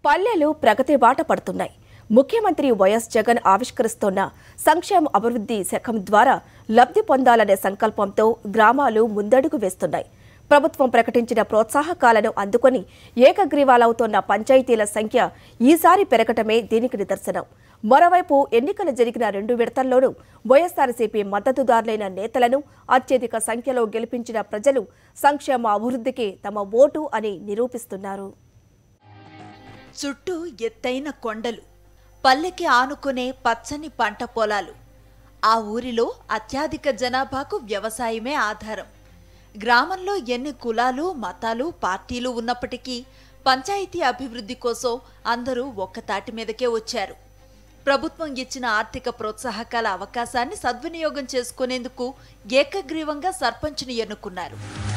పల్లెలు ప్రగతి బాట పడుతున్నాయి ముఖ్యమంత్రి వైఎస్ జగన్ ఆవిష్కరిస్తోన్న సంక్షేమ అభివృద్ధి శకం ద్వారా లబ్ధి పొందాలనే సంకల్పంతో గ్రామాలు ముందడుగు వేస్తున్నాయి ప్రభుత్వం ప్రకటించిన ప్రోత్సాహకాలను అందుకొని ఏకగ్రీవాలవుతోన్న పంచాయతీల సంఖ్య ఈసారి పెరగటమే దీనికి నిదర్శనం మరోవైపు ఎన్నికలు జరిగిన రెండు విడతల్లోనూ వైఎస్సార్సీపీ మద్దతుదారులైన నేతలను అత్యధిక సంఖ్యలో గెలిపించిన ప్రజలు సంక్షేమ అభివృద్ధికి తమ ఓటు అని నిరూపిస్తున్నారు చుట్టూ ఎత్తైన కొండలు పల్లెకి ఆనుకునే పచ్చని పంట పొలాలు ఆ ఊరిలో అత్యధిక జనాభాకు వ్యవసాయమే ఆధారం గ్రామంలో ఎన్ని కులాలు మతాలు పార్టీలు ఉన్నప్పటికీ పంచాయతీ అభివృద్ధి కోసం అందరూ ఒక్కతాటి మీదకే వచ్చారు ప్రభుత్వం ఇచ్చిన ఆర్థిక ప్రోత్సాహకాల అవకాశాన్ని సద్వినియోగం చేసుకునేందుకు ఏకగ్రీవంగా సర్పంచ్ని ఎన్నుకున్నారు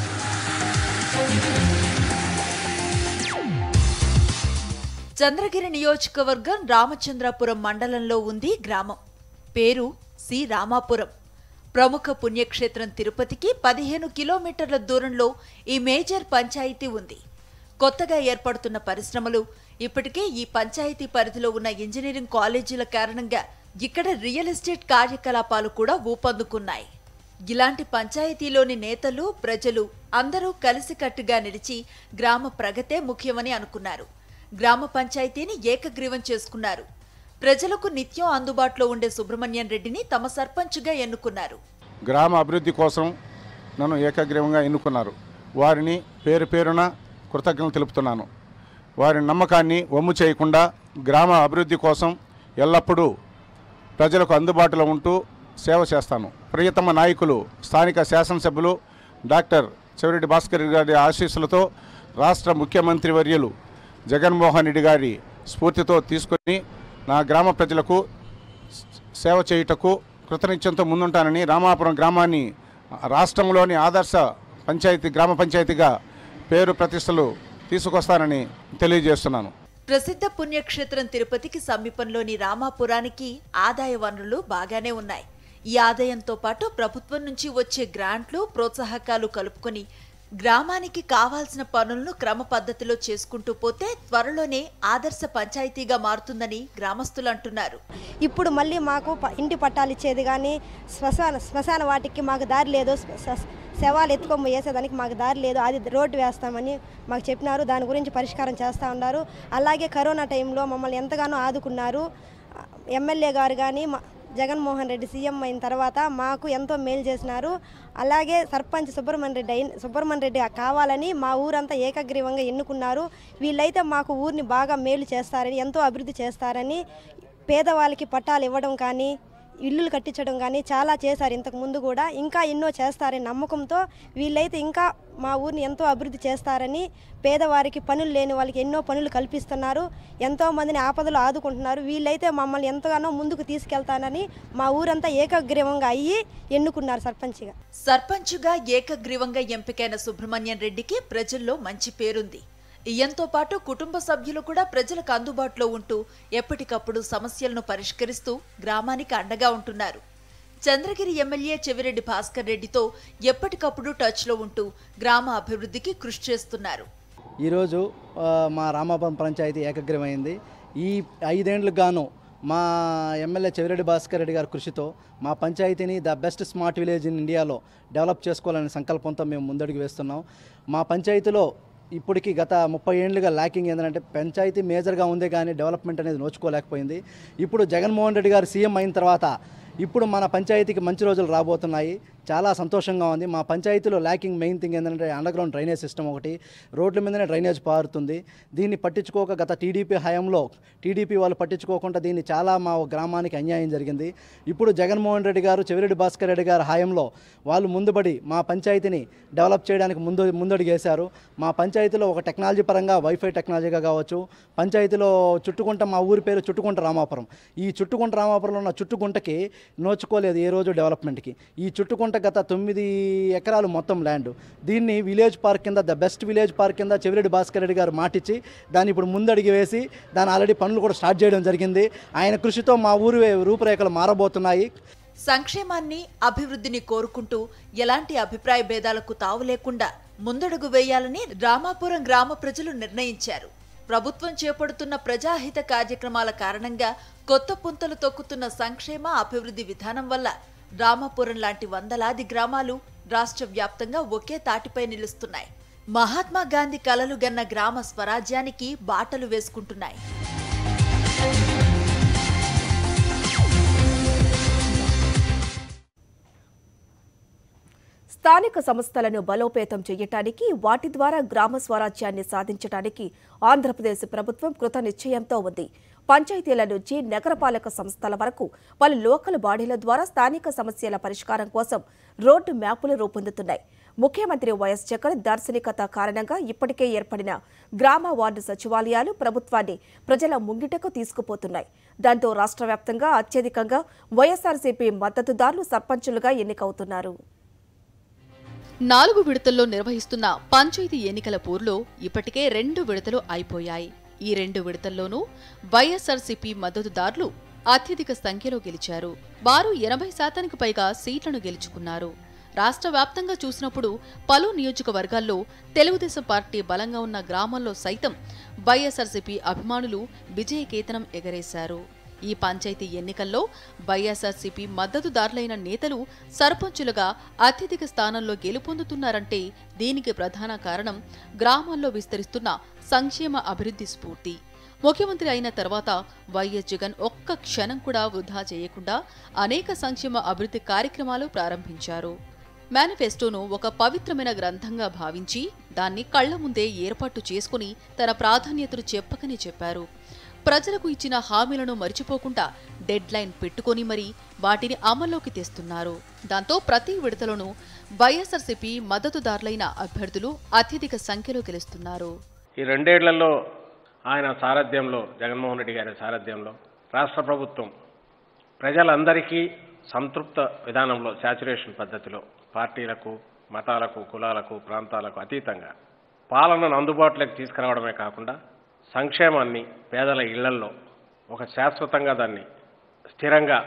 చంద్రగిరి నియోజకవర్గం రామచంద్రాపురం మండలంలో ఉంది గ్రామం పేరు సి రామాపురం ప్రముఖ పుణ్యక్షేత్రం తిరుపతికి పదిహేను కిలోమీటర్ల దూరంలో ఈ మేజర్ పంచాయతీ ఉంది కొత్తగా ఏర్పడుతున్న పరిశ్రమలు ఇప్పటికే ఈ పంచాయతీ పరిధిలో ఉన్న ఇంజనీరింగ్ కాలేజీల కారణంగా ఇక్కడ రియల్ ఎస్టేట్ కార్యకలాపాలు కూడా ఊపందుకున్నాయి ఇలాంటి పంచాయతీలోని నేతలు ప్రజలు అందరూ కలిసికట్టుగా నిలిచి గ్రామ ప్రగతే ముఖ్యమని అనుకున్నారు గ్రామ పంచాయతీని ఏకగ్రీవం చేసుకున్నారు ప్రజలకు నిత్యం అందుబాటులో ఉండే సుబ్రహ్మణ్యం రెడ్డిని తమ సర్పంచ్గా ఎన్నుకున్నారు గ్రామ అభివృద్ధి కోసం నన్ను ఏకగ్రీవంగా ఎన్నుకున్నారు వారిని పేరు పేరున కృతజ్ఞతలు తెలుపుతున్నాను వారి నమ్మకాన్ని వమ్ము చేయకుండా గ్రామ అభివృద్ధి కోసం ఎల్లప్పుడూ ప్రజలకు అందుబాటులో ఉంటూ సేవ చేస్తాను ప్రియతమ నాయకులు స్థానిక శాసనసభ్యులు డాక్టర్ చెవిరెడ్డి భాస్కర్ రెడ్డి గారి ఆశీస్సులతో రాష్ట్ర ముఖ్యమంత్రి వర్యులు జగన్మోహన్ రెడ్డి గారి స్ఫూర్తితో తీసుకొని నా గ్రామ ప్రజలకు సేవ చేయుటకు కృతనిశ్చయంతో ముందుంటానని రామాపురం గ్రామాన్ని రాష్ట్రంలోని ఆదర్శ పంచాయతీ గ్రామ పంచాయతీగా పేరు ప్రతిష్టలు తీసుకొస్తానని తెలియజేస్తున్నాను ప్రసిద్ధ పుణ్యక్షేత్రం తిరుపతికి సమీపంలోని రామాపురానికి ఆదాయ వనరులు బాగానే ఉన్నాయి ఈ ఆదాయంతో పాటు ప్రభుత్వం నుంచి వచ్చే గ్రాంట్లు ప్రోత్సాహకాలు కలుపుకొని గ్రామానికి కావాల్సిన పనులను క్రమ పద్ధతిలో చేసుకుంటూ పోతే త్వరలోనే ఆదర్శ పంచాయతీగా మారుతుందని గ్రామస్తులు అంటున్నారు ఇప్పుడు మళ్ళీ మాకు ప- ఇంటి పట్టాలు ఇచ్చేది కానీ శ్మశాన శ్మశాన వాటికి మాకు దారి లేదు శ్మ- శ- శవాలు ఎత్తుకొని వేసేదానికి మాకు దారి లేదు అది రోడ్డు వేస్తామని మాకు చెప్పినారు దాని గురించి పరిష్కారం చేస్తూ ఉన్నారు అలాగే కరోనా టైంలో మమ్మల్ని ఎంతగానో ఆదుకున్నారు ఎమ్మెల్యే గారు కానీ మా జగన్మోహన్ రెడ్డి సీఎం అయిన తర్వాత మాకు ఎంతో మేలు చేసినారు అలాగే సర్పంచ్ సుబ్రహ్మణ్య రెడ్డి అయిన సుబ్రహ్మణ్య రెడ్డి కావాలని మా ఊరంతా ఏకగ్రీవంగా ఎన్నుకున్నారు వీళ్ళైతే మాకు ఊరిని బాగా మేలు చేస్తారని ఎంతో అభివృద్ధి చేస్తారని పేదవాళ్ళకి పట్టాలు ఇవ్వడం కానీ ఇల్లులు కట్టించడం కానీ చాలా చేశారు ఇంతకు ముందు కూడా ఇంకా ఎన్నో చేస్తారని నమ్మకంతో వీళ్ళైతే ఇంకా మా ఊరిని ఎంతో అభివృద్ధి చేస్తారని పేదవారికి పనులు లేని వాళ్ళకి ఎన్నో పనులు కల్పిస్తున్నారు ఎంతో మందిని ఆపదలు ఆదుకుంటున్నారు వీళ్ళైతే మమ్మల్ని ఎంతగానో ముందుకు తీసుకెళ్తానని మా ఊరంతా ఏకగ్రీవంగా అయ్యి ఎన్నుకున్నారు సర్పంచ్గా సర్పంచుగా ఏకగ్రీవంగా ఎంపికైన సుబ్రహ్మణ్యం రెడ్డికి ప్రజల్లో మంచి పేరుంది ఈయంతో పాటు కుటుంబ సభ్యులు కూడా ప్రజలకు అందుబాటులో ఉంటూ ఎప్పటికప్పుడు సమస్యలను పరిష్కరిస్తూ గ్రామానికి అండగా ఉంటున్నారు చంద్రగిరి ఎమ్మెల్యే చెవిరెడ్డి భాస్కర్ రెడ్డితో ఎప్పటికప్పుడు టచ్లో ఉంటూ గ్రామ అభివృద్ధికి కృషి చేస్తున్నారు ఈరోజు ఆ, మా రామాపురం పంచాయతీ ఏకగ్రమైంది ఈ ఐదేండ్లకు గాను మా ఎమ్మెల్యే చెవిరెడ్డి భాస్కర్ రెడ్డి గారి కృషితో మా పంచాయతీని the best smart village in ఇండియాలో డెవలప్ చేసుకోవాలనే సంకల్పంతో మేము ముందడుగు వేస్తున్నాం మా పంచాయతీలో ఇప్పటికి గత ముప్పై ఏళ్ళుగా ల్యాకింగ్ ఏంటంటే పంచాయతీ మేజర్గా ఉంది కానీ డెవలప్మెంట్ అనేది నోచుకోలేకపోయింది ఇప్పుడు జగన్మోహన్ రెడ్డి గారు సీఎం అయిన తర్వాత ఇప్పుడు మన పంచాయతీకి మంచి రోజులు రాబోతున్నాయి చాలా సంతోషంగా ఉంది మా పంచాయతీలో ల్యాకింగ్ మెయిన్ థింగ్ ఏంటంటే అండర్గ్రౌండ్ డ్రైనేజ్ సిస్టమ్ ఒకటి రోడ్ల మీదనే డ్రైనేజ్ పారుతుంది దీన్ని పట్టించుకోక గత టీడీపీ హయాంలో టీడీపీ వాళ్ళు పట్టించుకోకుండా దీన్ని చాలా మా గ్రామానికి అన్యాయం జరిగింది ఇప్పుడు జగన్మోహన్ రెడ్డి గారు చెవిరెడ్డి భాస్కర్ రెడ్డి గారి హయాంలో వాళ్ళు ముందుబడి మా పంచాయతీని డెవలప్ చేయడానికి ముందు ముందడుగేశారు మా పంచాయతీలో ఒక టెక్నాలజీ పరంగా వైఫై టెక్నాలజీగా కావచ్చు పంచాయతీలో చుట్టుకుంట మా ఊరి పేరు చుట్టుకుంట రామాపురం ఈ చుట్టుకుంట రామాపురంలో ఉన్న చుట్టుకుంటకి నోచుకోలేదు ఏ రోజు డెవలప్మెంట్కి ఈ చుట్టుకుంట గత తొమ్మిది ఎకరాలు మొత్తం ల్యాండ్ దీన్ని విలేజ్ పార్క్ కింద ద బెస్ట్ విలేజ్ పార్క్ కింద చెవిరెడ్డి భాస్కర్ రెడ్డి గారు మాటిచ్చి దాన్ని ఇప్పుడు ముందడిగి వేసి దాని ఆల్రెడీ పనులు కూడా స్టార్ట్ చేయడం జరిగింది ఆయన కృషితో మా ఊరి రూపురేఖలు మారబోతున్నాయి సంక్షేమాన్ని అభివృద్ధిని కోరుకుంటూ ఎలాంటి అభిప్రాయ భేదాలకు తావు లేకుండా ముందడుగు వేయాలని రామాపురం గ్రామ ప్రజలు నిర్ణయించారు ప్రభుత్వం చేపడుతున్న ప్రజాహిత కార్యక్రమాల కారణంగా కొత్త పుంతలు తొక్కుతున్న సంక్షేమ అభివృద్ధి విధానం వల్ల రామాపురం లాంటి వందలాది గ్రామాలు రాష్ట్ర వ్యాప్తంగా ఒకే తాటిపై నిలుస్తున్నాయి మహాత్మా గాంధీ కలలు గన్న గ్రామ స్వరాజ్యానికి బాటలు వేసుకుంటున్నాయి స్థానిక సంస్థలను బలోపేతం చేయటానికి వాటి ద్వారా గ్రామ స్వరాజ్యాన్ని సాధించడానికి ఆంధ్రప్రదేశ్ ప్రభుత్వం కృత నిశ్చయంతో ఉంది పంచాయతీల నుంచి నగరపాలక సంస్థల వరకు పలు లోకల్ బాడీల ద్వారా స్థానిక సమస్యల పరిష్కారం కోసం రోడ్డు మ్యాపులు రూపొందుతున్నాయి ముఖ్యమంత్రి వైఎస్ జగన్ దార్శనికత కారణంగా ఇప్పటికే ఏర్పడిన గ్రామ వార్డు సచివాలయాలు ప్రభుత్వాన్ని ప్రజల ముంగిటకు తీసుకుపోతున్నాయి దాంతో రాష్ట్ర వ్యాప్తంగా అత్యధికంగా వైఎస్ఆర్సీపీ మద్దతుదారులు సర్పంచులుగా ఎన్నికవుతున్నారు నాలుగు విడతల్లో నిర్వహిస్తున్న పంచాయతీ ఎన్నికల పోరులో ఇప్పటికే రెండు విడతలు అయిపోయాయి ఈ రెండు విడతల్లోనూ వైఎస్ఆర్సీపీ మద్దతుదారులు అత్యధిక సంఖ్యలో గెలిచారు వారు ఎనభై శాతానికి పైగా సీట్లను గెలుచుకున్నారు రాష్ట్ర వ్యాప్తంగా చూసినప్పుడు పలు నియోజకవర్గాల్లో తెలుగుదేశం పార్టీ బలంగా ఉన్న గ్రామాల్లో సైతం వైఎస్ఆర్సీపీ అభిమానులు విజయకేతనం ఎగరేశారు ఈ పంచాయతీ ఎన్నికల్లో వైఎస్ఆర్సీపీ మద్దతుదారులైన నేతలు సర్పంచులుగా అత్యధిక స్థానంలో గెలుపొందుతున్నారంటే దీనికి ప్రధాన కారణం గ్రామాల్లో విస్తరిస్తున్న సంక్షేమ అభివృద్ధి స్ఫూర్తి ముఖ్యమంత్రి అయిన తర్వాత వైఎస్ జగన్ ఒక్క క్షణం కూడా వృధా చేయకుండా అనేక సంక్షేమ అభివృద్ధి కార్యక్రమాలు ప్రారంభించారు మేనిఫెస్టోను ఒక పవిత్రమైన గ్రంథంగా భావించి దాన్ని కళ్ల ముందే ఏర్పాటు చేసుకుని తన ప్రాధాన్యతలు చెప్పకనే చెప్పారు ప్రజలకు ఇచ్చిన హామీలను మరిచిపోకుండా డెడ్ లైన్ పెట్టుకొని మరీ వాటిని అమల్లోకి తెస్తున్నారు దాంతో ప్రతి విడతలోనూ వైఎస్ఆర్సీపీ మద్దతుదారులైన అభ్యర్థులు అత్యధిక సంఖ్యలో గెలుస్తున్నారు ఈ రెండేళ్లలో ఆయన సారథ్యంలో జగన్మోహన్ రెడ్డి గారి సారథ్యంలో రాష్ట్ర ప్రభుత్వం ప్రజలందరికీ సంతృప్త విధానంలో శాచురేషన్ పద్ధతిలో పార్టీలకు మతాలకు కులాలకు ప్రాంతాలకు అతీతంగా పాలనను అందుబాటులోకి తీసుకురావడమే కాకుండా సంక్షేమాన్ని పేదల ఇళ్లల్లో ఒక శాశ్వతంగా దాన్ని స్థిరంగా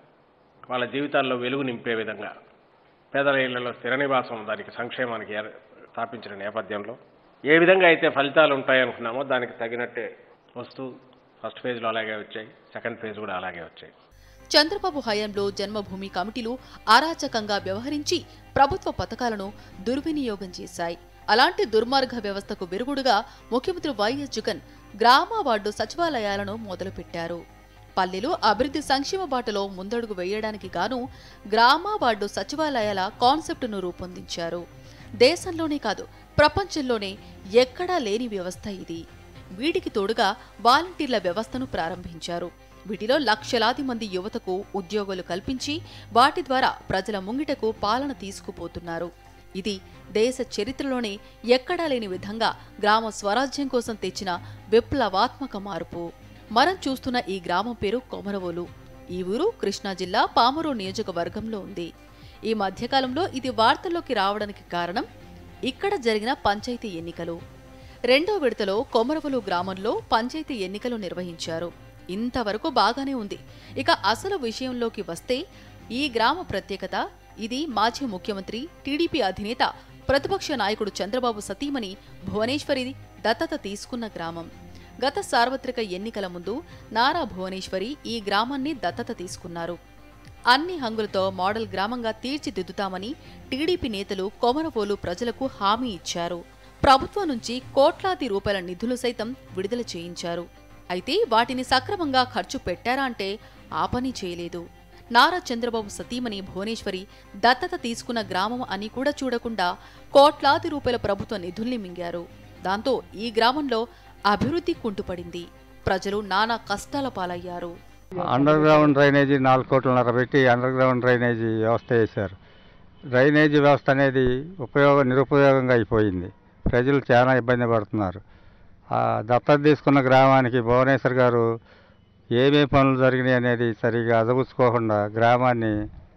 వాళ్ళ జీవితాల్లో వెలుగు నింపే విధంగా పేదల ఇళ్లలో స్థిర నివాసం దానికి సంక్షేమానికి ఏర్- స్థాపించిన నేపథ్యంలో ఏ విధంగా అయితే ఫలితాలు ఉంటాయనుకున్నామో దానికి తగినట్టే వస్తూ ఫస్ట్ ఫేజ్లో అలాగే వచ్చాయి సెకండ్ ఫేజ్ కూడా అలాగే వచ్చాయి చంద్రబాబు హయాంలో జన్మభూమి కమిటీలు అరాచకంగా వ్యవహరించి ప్రభుత్వ పథకాలను దుర్వినియోగం చేశాయి అలాంటి దుర్మార్గ వ్యవస్థకు విరుగుడుగా ముఖ్యమంత్రి వైఎస్ జగన్ గ్రామ వార్డు సచివాలయాలను మొదలుపెట్టారు పల్లెలు అభివృద్ధి సంక్షేమ బాటలో ముందడుగు వేయడానికి గాను గ్రామ వార్డు సచివాలయాల కాన్సెప్టును రూపొందించారు దేశంలోనే కాదు ప్రపంచంలోనే ఎక్కడా లేని వ్యవస్థ ఇది వీటికి తోడుగా వాలంటీర్ల వ్యవస్థను ప్రారంభించారు వీటిలో లక్షలాది మంది యువతకు ఉద్యోగాలు కల్పించి వాటి ద్వారా ప్రజల ముంగిటకు పాలన తీసుకుపోతున్నారు ఇది దేశ చరిత్రలోనే ఎక్కడా లేని విధంగా గ్రామ స్వరాజ్యం కోసం తెచ్చిన విప్లవాత్మక మార్పు మనం చూస్తున్న ఈ గ్రామం పేరు కొమరవోలు ఈ ఊరు కృష్ణా జిల్లా పామరు నియోజకవర్గంలో ఉంది ఈ మధ్యకాలంలో ఇది వార్తల్లోకి రావడానికి కారణం ఇక్కడ జరిగిన పంచాయతీ ఎన్నికలు రెండో విడతలో కొమరవలు గ్రామంలో పంచాయతీ ఎన్నికలు నిర్వహించారు ఇంతవరకు బాగానే ఉంది ఇక అసలు విషయంలోకి వస్తే ఈ గ్రామ ప్రత్యేకత ఇది మాజీ ముఖ్యమంత్రి టీడీపీ అధినేత ప్రతిపక్ష నాయకుడు చంద్రబాబు సతీమణి భువనేశ్వరి దత్తత తీసుకున్న గ్రామం గత సార్వత్రిక ఎన్నికల ముందు నారా భువనేశ్వరి ఈ గ్రామాన్ని దత్తత తీసుకున్నారు అన్ని హంగులతో మోడల్ గ్రామంగా తీర్చిదిద్దుతామని టీడీపీ నేతలు కొమరవోలు ప్రజలకు హామీ ఇచ్చారు ప్రభుత్వం నుంచి కోట్లాది రూపాయల నిధులు సైతం విడుదల చేయించారు అయితే వాటిని సక్రమంగా ఖర్చు పెట్టారా అంటే ఆ పని చేయలేదు నారా చంద్రబాబు సతీమణి భువనేశ్వరి దత్తత తీసుకున్న గ్రామం అని కూడా చూడకుండా కోట్లాది రూపాయల ప్రభుత్వ నిధుల్ని మింగారు దాంతో ఈ గ్రామంలో అభివృద్ధి కుంటుపడింది ప్రజలు నానా కష్టాల పాలయ్యారు అండర్ గ్రౌండ్ డ్రైనేజీ నాలుగు కోట్లన్నర పెట్టి అండర్ గ్రౌండ్ డ్రైనేజీ వ్యవస్థ వేశారు డ్రైనేజీ వ్యవస్థ అనేది ఉపయోగ నిరుపయోగంగా అయిపోయింది ప్రజలు చాలా ఇబ్బంది పడుతున్నారు ఆ దత్తత తీసుకున్న గ్రామానికి భువనేశ్వర్ గారు ఏమేమి పనులు జరిగినాయి అనేది సరిగా అదగుచ్చుకోకుండా గ్రామాన్ని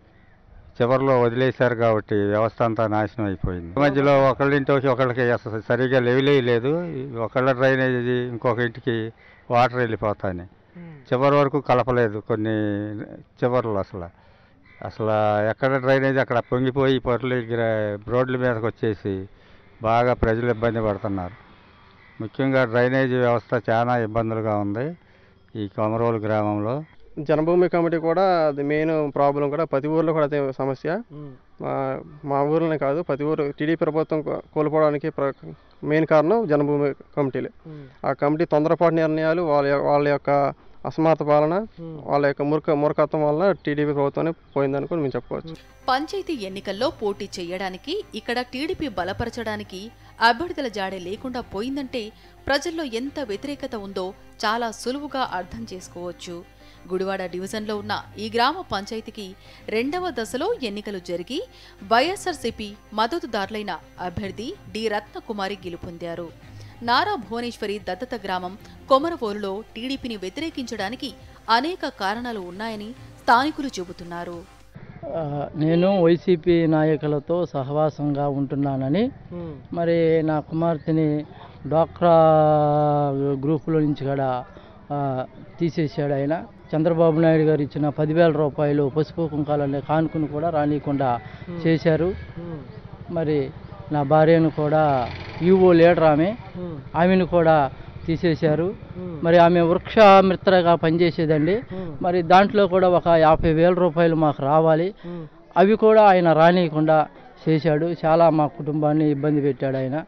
చివరిలో వదిలేశారు కాబట్టి వ్యవస్థ అంతా నాశనం అయిపోయింది ఈ మధ్యలో ఒకళ్ళింటికి ఒకళ్ళకి అసలు సరిగా లెవెలే లేదు ఒకళ్ళ డ్రైనేజీ ఇంకొక ఇంటికి వాటర్ వెళ్ళిపోతాయి చివరి వరకు కలపలేదు కొన్ని చివర్లు అసలు అసలు ఎక్కడ డ్రైనేజ్ అక్కడ పొంగిపోయి పొరలు గ్ర- రోడ్ల మీదకి వచ్చేసి బాగా ప్రజలు ఇబ్బంది పడుతున్నారు ముఖ్యంగా డ్రైనేజీ వ్యవస్థ చాలా ఇబ్బందులుగా ఉంది ఈ కొమరోలు గ్రామంలో జనభూమి కమిటీ కూడా అది మెయిన్ ప్రాబ్లం కూడా ప్రతి ఊర్లో కూడా అదే సమస్య మా మా ఊర్లోనే కాదు ప్రతి ఊరు టీడీపీ ప్రభుత్వం కో- కోల్పోవడానికి ప్ర- మెయిన్ కారణం జనభూమి కమిటీలే ఆ కమిటీ తొందరపాటు నిర్ణయాలు వాళ్ళ యొ- వాళ్ళ యొక్క అసమర్థ పాలన వాళ్ళ యొక్క మురుక మురకత్వం వలన టీడీపీ ప్రభుత్వాన్ని పోయిందని కూడా మేము చెప్పుకోవచ్చు పంచాయతీ ఎన్నికల్లో పోటీ చేయడానికి ఇక్కడ టీడీపీ బలపరచడానికి అభ్యర్థుల జాడే లేకుండా పోయిందంటే ప్రజల్లో ఎంత వ్యతిరేకత ఉందో చాలా సులువుగా అర్థం చేసుకోవచ్చు గుడివాడ డివిజన్లో ఉన్న ఈ గ్రామ పంచాయతీకి రెండవ దశలో ఎన్నికలు జరిగి వైఎస్ఆర్సీపీ మద్దతుదారులైన అభ్యర్థి డి రత్నకుమారి గెలుపొందారు నారా భువనేశ్వరి దత్తత గ్రామం కొమరవోలులో టీడీపీని వ్యతిరేకించడానికి అనేక కారణాలు ఉన్నాయని స్థానికులు చెబుతున్నారు ఆ, నేను వైసీపీ నాయకులతో సహవాసంగా ఉంటున్నానని మరి నా కుమార్తెని డాక్రా గ్రూపులో నుంచి కూడా ఆ, తీసేసాడు ఆయన చంద్రబాబు నాయుడు గారు ఇచ్చిన పదివేల రూపాయలు పసుపు కుంకాలనే కానుకను కూడా రానియకుండా చేశారు మరి నా భార్యను కూడా యూఓ లీడర్ ఆమె ఆమెను కూడా తీసేశారు మరి ఆమె వృక్ష మిత్రగా పనిచేసేదండి మరి దాంట్లో కూడా ఒక యాభై వేల రూపాయలు మాకు రావాలి అవి కూడా ఆయన రానియకుండా చేశాడు చాలా మా కుటుంబాన్ని ఇబ్బంది పెట్టాడు ఆయన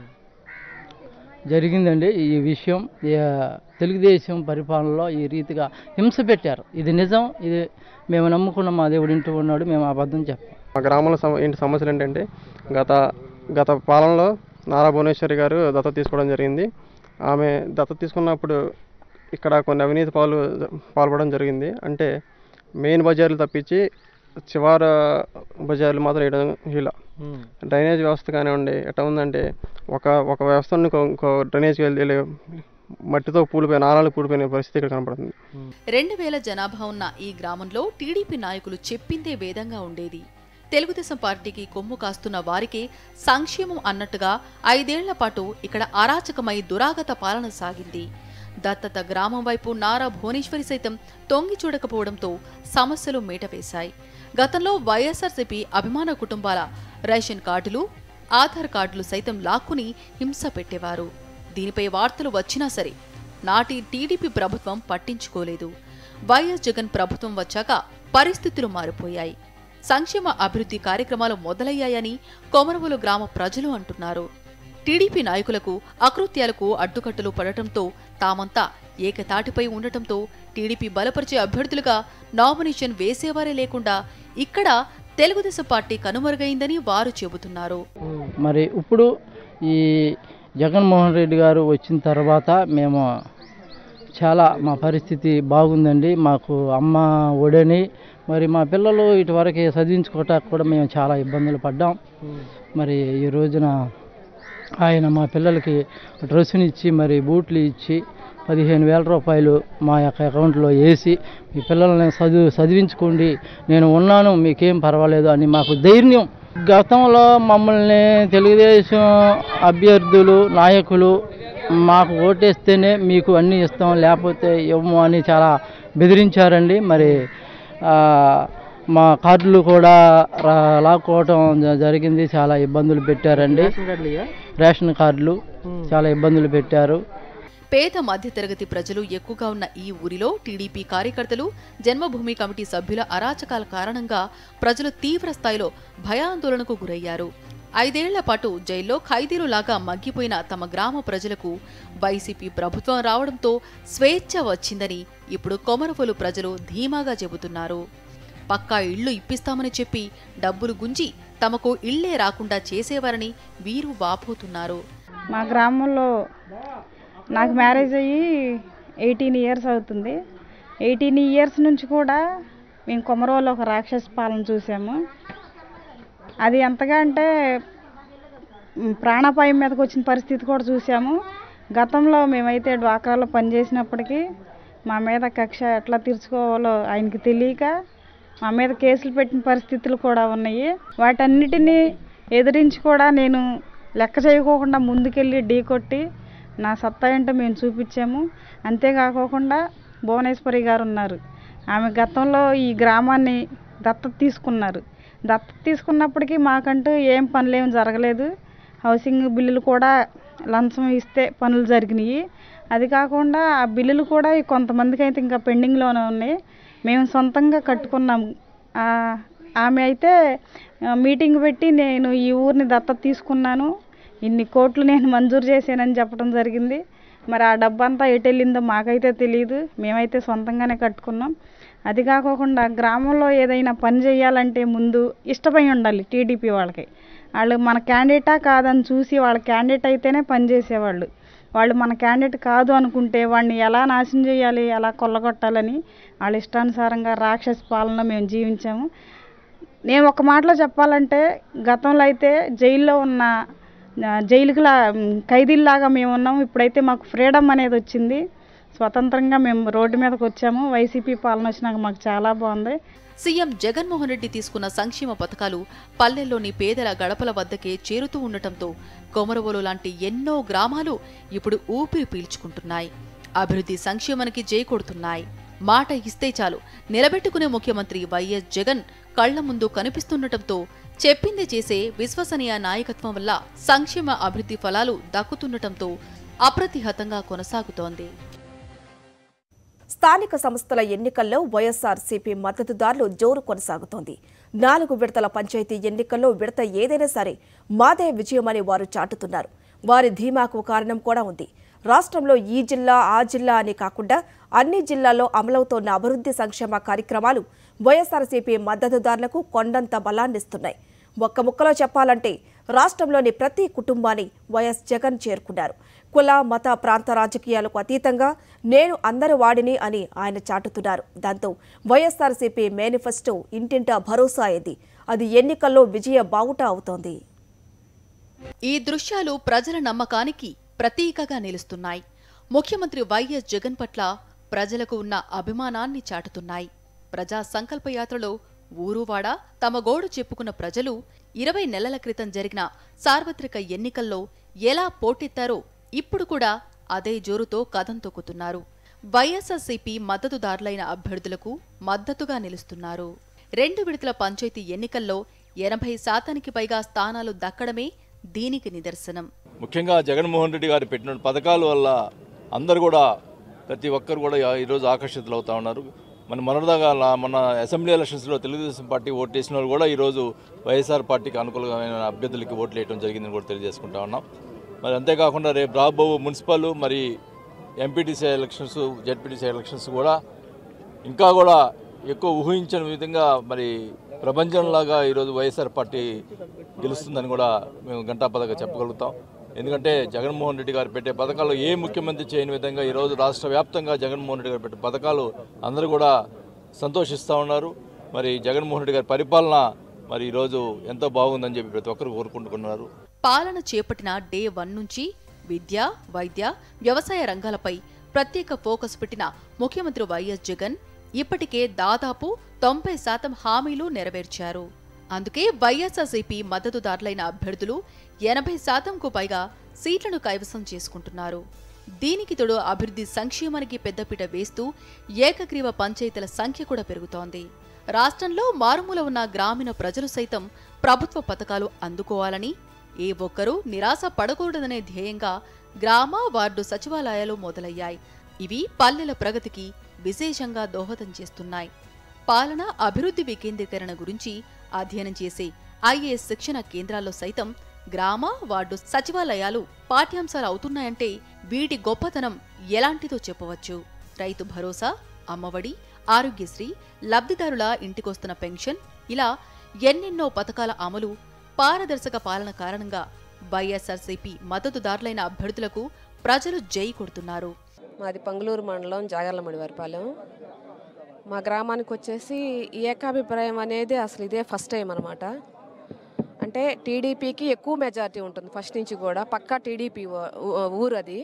జరిగిందండి ఈ విషయం ఈ, తెలుగుదేశం పరిపాలనలో ఈ రీతిగా హింస పెట్టారు ఇది నిజం ఇది మేము నమ్ముకున్న మా దేవుడు ఇంటూ ఉన్నాడు మేము అబద్ధం చెప్పాం మా గ్రామంలో సమ ఏంటి సమస్యలు ఏంటంటే గత గత పాలనలో నారా భువనేశ్వరి గారు దత్తత తీసుకోవడం జరిగింది ఆమె దత్తత తీసుకున్నప్పుడు ఇక్కడ కొన్ని అవినీతి పాలు పాల్పడడం జరిగింది అంటే మెయిన్ బజార్లు తప్పించి చివర బజార్లు మాత్రం వేయడం ఇలా డ్రైనేజ్ వ్యవస్థ కానివ్వండి ఎట్లా ఉందంటే ఒక ఒక వ్యవస్థ నుండి ఇంకో- ఇంకో డ్రైనేజ్కి వెళ్ళి మట్టితో పూడిపోయిన నారాలు పూడిపోయిన పరిస్థితి ఇక్కడ కనపడుతుంది రెండు వేల జనాభా ఉన్న ఈ గ్రామంలో టీడీపీ నాయకులు చెప్పిందే వేదంగా ఉండేది తెలుగుదేశం పార్టీకి కొమ్ము కాస్తున్న వారికి సంక్షేమం అన్నట్టుగా ఐదేళ్ల పాటు ఇక్కడ అరాచకమై దురాగత పాలన సాగింది దత్తత గ్రామం వైపు నారా భువనేశ్వరి సైతం తొంగి చూడకపోవడంతో సమస్యలు మేటవేశాయి గతంలో వైఎస్ఆర్సీపీ అభిమాన కుటుంబాల రేషన్ కార్డులు ఆధార్ కార్డులు సైతం లాక్కుని హింస పెట్టేవారు దీనిపై వార్తలు వచ్చినా సరే నాటి టీడీపీ ప్రభుత్వం పట్టించుకోలేదు వైఎస్ జగన్ ప్రభుత్వం వచ్చాక పరిస్థితులు మారిపోయాయి సంక్షేమ అభివృద్ధి కార్యక్రమాలు మొదలయ్యాయని కొమరవోలు గ్రామ ప్రజలు అంటున్నారు టీడీపీ నాయకులకు అకృత్యాలకు అడ్డుకట్టలు పడటంతో తామంతా ఏకతాటిపై ఉండటంతో టీడీపీ బలపరిచే అభ్యర్థులుగా నామినేషన్ వేసేవారే లేకుండా ఇక్కడ తెలుగుదేశం పార్టీ కనుమరుగైందని వారు చెబుతున్నారు మరి ఇప్పుడు ఈ జగన్మోహన్ రెడ్డి గారు వచ్చిన తర్వాత మేము చాలా మా పరిస్థితి బాగుందండి మాకు అమ్మ ఒడని మరి మా పిల్లలు ఇటువరకు చదివించుకోవటానికి కూడా మేము చాలా ఇబ్బందులు పడ్డాం మరి ఈ రోజున ఆయన మా పిల్లలకి డ్రెస్సుని ఇచ్చి మరి బూట్లు ఇచ్చి పదిహేను వేల రూపాయలు మా యొక్క అకౌంట్లో వేసి మీ పిల్లల్ని చదువు చదివించుకోండి నేను ఉన్నాను మీకేం పర్వాలేదు అని మాకు ధైర్యం గతంలో మమ్మల్ని తెలుగుదేశం అభ్యర్థులు నాయకులు మాకు ఓటేస్తేనే మీకు అన్నీ ఇస్తాం లేకపోతే ఇవ్వము అని చాలా బెదిరించారండి మరి ఆ, మా కార్డులు కూడా రా- లాక్కోవటం జ- జరిగింది చాలా ఇబ్బందులు పెట్టారండి రేషన్ కార్డులు చాలా ఇబ్బందులు పెట్టారు పేద మధ్యతరగతి ప్రజలు ఎక్కువగా ఉన్న ఈ ఊరిలో టీడీపీ కార్యకర్తలు జన్మభూమి కమిటీ సభ్యుల అరాచకాల కారణంగా ప్రజలు తీవ్ర స్థాయిలో భయాందోళనకు గురయ్యారు ఐదేళ్ల పాటు జైల్లో ఖైదీలులాగా మగ్గిపోయిన తమ గ్రామ ప్రజలకు వైసీపీ ప్రభుత్వం రావడంతో స్వేచ్ఛ వచ్చిందని ఇప్పుడు కొమరవోలు ప్రజలు ధీమాగా చెబుతున్నారు పక్కా ఇళ్లు ఇప్పిస్తామని చెప్పి డబ్బులు గుంజి తమకు ఇళ్లే రాకుండా చేసేవారని వీరు వాపోతున్నారు మా గ్రామంలో నాకు మ్యారేజ్ అయ్యి ఎయిటీన్ ఇయర్స్ అవుతుంది ఎయిటీన్ ఇయర్స్ నుంచి కూడా మేము కొమరోలో ఒక రాక్షస పాలన చూసాము అది ఎంతగా అంటే మ్, ప్రాణాపాయం మీదకి వచ్చిన పరిస్థితి కూడా చూసాము గతంలో మేమైతే డ్వాక్రాలో పనిచేసినప్పటికీ మా మీద కక్ష ఎట్లా తీర్చుకోవాలో ఆయనకి తెలియక మా మీద కేసులు పెట్టిన పరిస్థితులు కూడా ఉన్నాయి వాటన్నిటినీ ఎదిరించి కూడా నేను లెక్క చేయకోకుండా ముందుకెళ్ళి ఢీ కొట్టి నా సత్తా ఏంటో మేము చూపించాము అంతేకాకోకుండా భువనేశ్వరి గారు ఉన్నారు ఆమె గతంలో ఈ గ్రామాన్ని దత్తత తీసుకున్నారు దత్తత తీసుకున్నప్పటికీ మాకంటూ ఏం పనులేం జరగలేదు హౌసింగ్ బిల్లులు కూడా లంచం ఇస్తే పనులు జరిగినాయి అది కాకుండా ఆ బిల్లులు కూడా కొంతమందికి అయితే ఇంకా పెండింగ్లోనే ఉన్నాయి మేము సొంతంగా కట్టుకున్నాం ఆ, ఆమె అయితే ఆ, మీటింగ్ పెట్టి నేను ఈ ఊరిని దత్తత తీసుకున్నాను ఇన్ని కోట్లు నేను మంజూరు చేశానని చెప్పడం జరిగింది మరి ఆ డబ్బంతా ఎటు వెళ్ళిందో మాకైతే తెలియదు మేమైతే సొంతంగానే కట్టుకున్నాం అది కాకోకుండా గ్రామంలో ఏదైనా పని చేయాలంటే ముందు ఇష్టపడి ఉండాలి టీడీపీ వాళ్ళకి వాళ్ళు మన క్యాండిడేటా కాదని చూసి వాళ్ళ క్యాండిడేట్ అయితేనే పని చేసేవాళ్ళు వాళ్ళు మన క్యాండిడేట్ కాదు అనుకుంటే వాడిని ఎలా నాశనం చేయాలి ఎలా కొల్లగొట్టాలని వాళ్ళ ఇష్టానుసారంగా రాక్షస పాలన మేము జీవించాము నేను ఒక మాటలో చెప్పాలంటే గతంలో అయితే జైల్లో ఉన్న ఆ, జైలుకి లా ఖైదీల్లాగా మేము ఉన్నాం ఇప్పుడైతే మాకు ఫ్రీడమ్ అనేది వచ్చింది స్వతంత్రంగా మేము రోడ్డు మీదకి వచ్చాము వైసీపీ పాలన వచ్చినాక మాకు చాలా బాగుంది సీఎం జగన్మోహన్ రెడ్డి తీసుకున్న సంక్షేమ పథకాలు పల్లెల్లోని పేదల గడపల వద్దకే చేరుతూ ఉండటంతో కొమరవోలు లాంటి ఎన్నో గ్రామాలు ఇప్పుడు ఊపిరి పీల్చుకుంటున్నాయి అభివృద్ధి సంక్షేమానికి జై కొడుతున్నాయి మాట ఇస్తే చాలు నిలబెట్టుకునే ముఖ్యమంత్రి వైఎస్ జగన్ కళ్ల ముందు కనిపిస్తుండటంతో చెప్పింది చేసే విశ్వసనీయ నాయకత్వం వల్ల సంక్షేమ అభివృద్ధి ఫలాలు దక్కుతుండటంతో అప్రతిహతంగా కొనసాగుతోంది స్థానిక సంస్థల ఎన్నికల్లో వైఎస్ఆర్సీపీ మద్దతుదారులు జోరు కొనసాగుతోంది నాలుగు విడతల పంచాయతీ ఎన్నికల్లో విడత ఏదైనా సరే మాదే విజయమని వారు చాటుతున్నారు వారి ధీమాకు కారణం కూడా ఉంది రాష్ట్రంలో ఈ జిల్లా ఆ జిల్లా అని కాకుండా అన్ని జిల్లాల్లో అమలవుతోన్న అభివృద్ధి సంక్షేమ కార్యక్రమాలు వైఎస్ఆర్సీపీ మద్దతుదారులకు కొండంత బలాన్నిస్తున్నాయి ఒక్క ముక్కలో చెప్పాలంటే రాష్ట్రంలోని ప్రతి కుటుంబాన్ని వైఎస్ జగన్ చేరుకున్నారు కుల మత ప్రాంత రాజకీయాలకు అతీతంగా నేను అందరి వాడిని అని ఆయన చాటుతున్నారు దాంతో వైఎస్ఆర్సీపీ మేనిఫెస్టో ఇంటింటా భరోసా అయింది అది ఎన్నికల్లో విజయ బావుట అవుతోంది ఈ దృశ్యాలు ప్రజల నమ్మకానికి ప్రతీకగా నిలుస్తున్నాయి ముఖ్యమంత్రి వైఎస్ జగన్ పట్ల ప్రజలకు ఉన్న అభిమానాన్ని చాటుతున్నాయి ప్రజా సంకల్ప యాత్రలో ఊరువాడ తమ గోడు చెప్పుకున్న ప్రజలు ఇరవై నెలల క్రితం జరిగిన సార్వత్రిక ఎన్నికల్లో ఎలా పోటెత్తారో ఇప్పుడు కూడా అదే జోరుతో కథం తొక్కుతున్నారు వైఎస్ఆర్సీపీ మద్దతుదారులైన అభ్యర్థులకు మద్దతుగా నిలుస్తున్నారు రెండు విడతల పంచాయతీ ఎన్నికల్లో ఎనభై శాతానికి పైగా స్థానాలు దక్కడమే దీనికి నిదర్శనం ముఖ్యంగా జగన్మోహన్ రెడ్డి గారు పెట్టిన పథకాల వల్ల అందరు కూడా ప్రతి ఒక్కరు కూడా ఈరోజు ఆకర్షితులు అవుతా ఉన్నారు మన మొన్నటిదాకా లా- మన అసెంబ్లీ ఎలక్షన్స్లో తెలుగుదేశం పార్టీ ఓటు వేసిన వాళ్ళు కూడా ఈరోజు వైఎస్ఆర్ పార్టీకి అనుకూలమైన అభ్యర్థులకి ఓట్లు వేయడం జరిగిందని కూడా తెలియజేసుకుంటా ఉన్నాం మరి అంతేకాకుండా రేపు రాబో మున్సిపల్ మరి ఎంపీటీసీ ఎలక్షన్స్ జెడ్పీటీసీ ఎలక్షన్స్ కూడా ఇంకా కూడా ఎక్కువ ఊహించని విధంగా మరి ప్రపంచంలాగా ఈరోజు వైఎస్ఆర్ పార్టీ గెలుస్తుందని కూడా మేము గంటాపదగా చెప్పగలుగుతాం ఎందుకంటే జగన్మోహన్ రెడ్డి గారు పెట్టే పథకాలు ఏ ముఖ్యమంత్రి చేయని విధంగా ఈరోజు రాష్ట్ర వ్యాప్తంగా జగన్మోహన్ రెడ్డి గారు పెట్టే పథకాలు అందరూ కూడా సంతోషిస్తూ ఉన్నారు మరి జగన్మోహన్ రెడ్డి గారి పరిపాలన మరి ఈరోజు ఎంతో బాగుందని చెప్పి ప్రతి ఒక్కరు కోరుకుంటున్నారు పాలన చేపట్టిన డే వన్ నుంచి విద్య వైద్య వ్యవసాయ రంగాలపై ప్రత్యేక ఫోకస్ పెట్టిన ముఖ్యమంత్రి వైఎస్ జగన్ ఇప్పటికే దాదాపు తొంభై శాతం హామీలు నెరవేర్చారు అందుకే వైఎస్ఆర్సీపీ మద్దతుదారులైన అభ్యర్థులు ఎనభై శాతంకు పైగా సీట్లను కైవసం చేసుకుంటున్నారు దీనికి తోడు అభివృద్ధి సంక్షేమానికి పెద్దపీట వేస్తూ ఏకగ్రీవ పంచాయతీల సంఖ్య కూడా పెరుగుతోంది రాష్ట్రంలో మారుమూల ఉన్న గ్రామీణ ప్రజలు సైతం ప్రభుత్వ పథకాలు అందుకోవాలని ఏ ఒక్కరూ నిరాశ పడకూడదనే ధ్యేయంగా గ్రామ వార్డు సచివాలయాలు మొదలయ్యాయి ఇవి పల్లెల ప్రగతికి విశేషంగా దోహదం చేస్తున్నాయి పాలన అభివృద్ధి వికేంద్రీకరణ గురించి అధ్యయనం చేసే ఐఏఎస్ శిక్షణ కేంద్రాల్లో సైతం గ్రామ వార్డు సచివాలయాలు పాఠ్యాంశాలు అవుతున్నాయంటే వీటి గొప్పతనం ఎలాంటిదో చెప్పవచ్చు రైతు భరోసా అమ్మఒడి ఆరోగ్యశ్రీ లబ్ధిదారుల ఇంటికొస్తున్న పెన్షన్ ఇలా ఎన్నెన్నో పథకాల అమలు పారదర్శక పాలన కారణంగా వైఎస్ఆర్సీపీ మద్దతుదారులైన అభ్యర్థులకు ప్రజలు జై కొడుతున్నారు మాది పంగులూరు మండలం జాగర్లమడి వరిపాలెం మా గ్రామానికి వచ్చేసి ఈ ఏకాభిప్రాయం అనేది అసలు ఇదే ఫస్ట్ టైం అనమాట అంటే టీడీపీకి ఎక్కువ మెజారిటీ ఉంటుంది ఫస్ట్ నుంచి కూడా పక్కా టీడీపీ ఊరు అది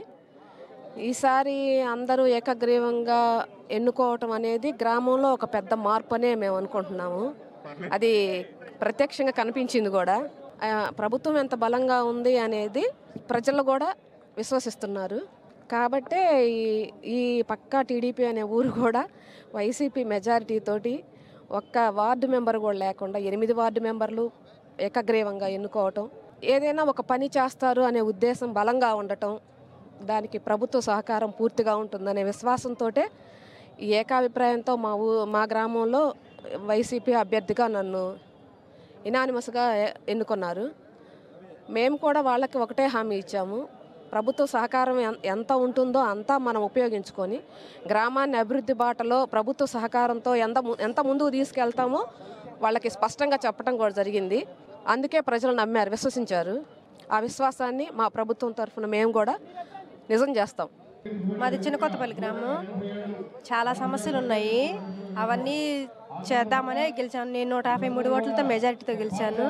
ఈసారి అందరూ ఏకగ్రీవంగా ఎన్నుకోవటం అనేది గ్రామంలో ఒక పెద్ద మార్పు అనే మేము అనుకుంటున్నాము అది ప్రత్యక్షంగా కనిపించింది కూడా ఆ, ప్రభుత్వం ఎంత బలంగా ఉంది అనేది ప్రజలు కూడా విశ్వసిస్తున్నారు కాబట్టే ఈ ఈ పక్కా టీడీపీ అనే ఊరు కూడా వైసీపీ మెజారిటీ తోటి ఒక్క వార్డు మెంబర్ కూడా లేకుండా ఎనిమిది వార్డు మెంబర్లు ఏకగ్రీవంగా ఎన్నుకోవటం ఏదైనా ఒక పని చేస్తారు అనే ఉద్దేశం బలంగా ఉండటం దానికి ప్రభుత్వ సహకారం పూర్తిగా ఉంటుందనే విశ్వాసంతో ఈ ఏకాభిప్రాయంతో మా ఊ మా గ్రామంలో వైసీపీ అభ్యర్థిగా నన్ను ఇనానిమస్గా ఎన్నుకున్నారు మేము కూడా వాళ్ళకి ఒకటే హామీ ఇచ్చాము ప్రభుత్వ సహకారం ఎన్- ఎంత ఉంటుందో అంతా మనం ఉపయోగించుకొని గ్రామాన్ని అభివృద్ధి బాటలో ప్రభుత్వ సహకారంతో ఎంత ము- ఎంత ముందుకు తీసుకెళ్తామో వాళ్ళకి స్పష్టంగా చెప్పడం కూడా జరిగింది అందుకే ప్రజలు నమ్మారు విశ్వసించారు ఆ విశ్వాసాన్ని మా ప్రభుత్వం తరఫున మేము కూడా నిజం చేస్తాం మాది చిన్నకొత్తపల్లి గ్రామం చాలా సమస్యలు ఉన్నాయి అవన్నీ చేద్దామనే గెలిచాను నేను నూట యాభై మూడు ఓట్లతో మెజారిటీతో గెలిచాను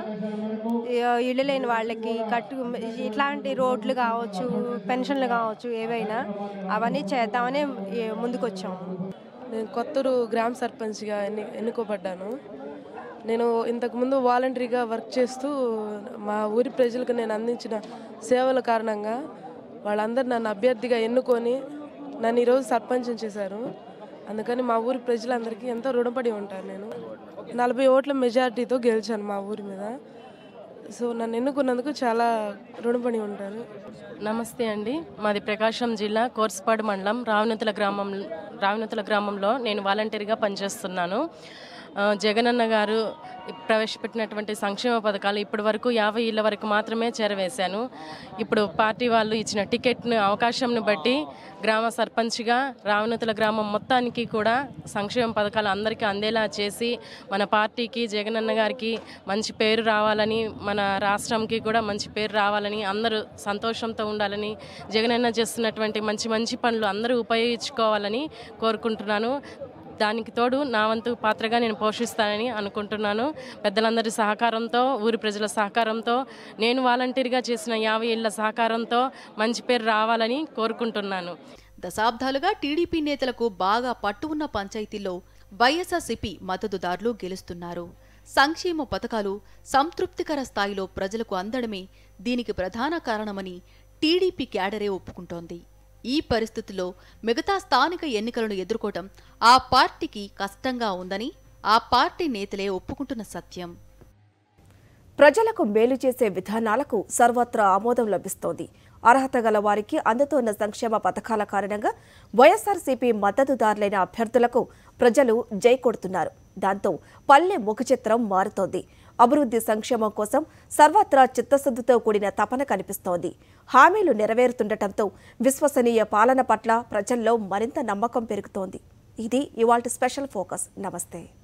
ఇ- ఇల్లు లేని వాళ్ళకి కట్టు ఇట్లాంటి రోడ్లు కావచ్చు పెన్షన్లు కావచ్చు ఏవైనా అవన్నీ చేద్దామని ఈ ముందుకు వచ్చాము నేను కొత్తూరు గ్రామ సర్పంచ్గా ఎన్ని ఎన్నుకోబడ్డాను నేను ఇంతకుముందు వాలంటరీగా వర్క్ చేస్తూ మా ఊరి ప్రజలకు నేను అందించిన సేవల కారణంగా వాళ్ళందరూ నన్ను అభ్యర్థిగా ఎన్నుకొని నన్ను ఈరోజు సర్పంచం చేశారు అందుకని మా ఊరి ప్రజలందరికీ ఎంతో రుణపడి ఉంటాను నేను నలభై ఓట్ల మెజారిటీతో గెలిచాను మా ఊరి మీద సో నన్ను ఎన్నుకున్నందుకు చాలా రుణపడి ఉంటారు నమస్తే అండి మాది ప్రకాశం జిల్లా కోర్సుపాడు మండలం రావినతుల గ్రామం రావినతుల గ్రామంలో నేను వాలంటీర్గా పనిచేస్తున్నాను ఆ, జగనన్న గారు ప్రవేశపెట్టినటువంటి సంక్షేమ పథకాలు ఇప్పటి వరకు యాభై ఇళ్ళ వరకు మాత్రమే చేరవేశాను ఇప్పుడు పార్టీ వాళ్ళు ఇచ్చిన టికెట్ను అవకాశంను బట్టి గ్రామ సర్పంచ్గా రావణతుల గ్రామం మొత్తానికి కూడా సంక్షేమ పథకాలు అందరికీ అందేలా చేసి మన పార్టీకి జగనన్న గారికి మంచి పేరు రావాలని మన రాష్ట్రంకి కూడా మంచి పేరు రావాలని అందరూ సంతోషంతో ఉండాలని జగనన్న చేస్తున్నటువంటి మంచి మంచి పనులు అందరూ ఉపయోగించుకోవాలని కోరుకుంటున్నాను దానికి తోడు నా వంతు పాత్రగా నేను పోషిస్తానని అనుకుంటున్నాను పెద్దలందరి సహకారంతో ఊరి ప్రజల సహకారంతో నేను వాలంటీర్గా చేసిన యాభై ఏళ్ల సహకారంతో మంచి పేరు రావాలని కోరుకుంటున్నాను దశాబ్దాలుగా టీడీపీ నేతలకు బాగా పట్టు ఉన్న పంచాయతీల్లో వైఎస్ఆర్సీపీ మద్దతుదారులు గెలుస్తున్నారు సంక్షేమ పథకాలు సంతృప్తికర స్థాయిలో ప్రజలకు అందడమే దీనికి ప్రధాన కారణమని టీడీపీ క్యాడరే ఒప్పుకుంటోంది ఈ పరిస్థితుల్లో మిగతా స్థానిక ఎన్నికలను ఎదుర్కోవటం ఆ పార్టీకి కష్టంగా ఉందని ఆ పార్టీ నేతలే ఒప్పుకుంటున్న సత్యం ప్రజలకు మేలు చేసే విధానాలకు సర్వత్రా ఆమోదం లభిస్తోంది అర్హత గల వారికి అందుతోన్న సంక్షేమ పథకాల కారణంగా వైఎస్ఆర్సీపీ మద్దతుదారులైన అభ్యర్థులకు ప్రజలు జై కొడుతున్నారు దాంతో పల్లె ముఖ చిత్రం మారుతోంది అభివృద్ధి సంక్షేమం కోసం సర్వత్రా చిత్తశుద్ధితో కూడిన తపన కనిపిస్తోంది హామీలు నెరవేరుతుండటంతో విశ్వసనీయ పాలన పట్ల ప్రజల్లో మరింత నమ్మకం పెరుగుతోంది ఇది ఇవాల్టి స్పెషల్ ఫోకస్ నమస్తే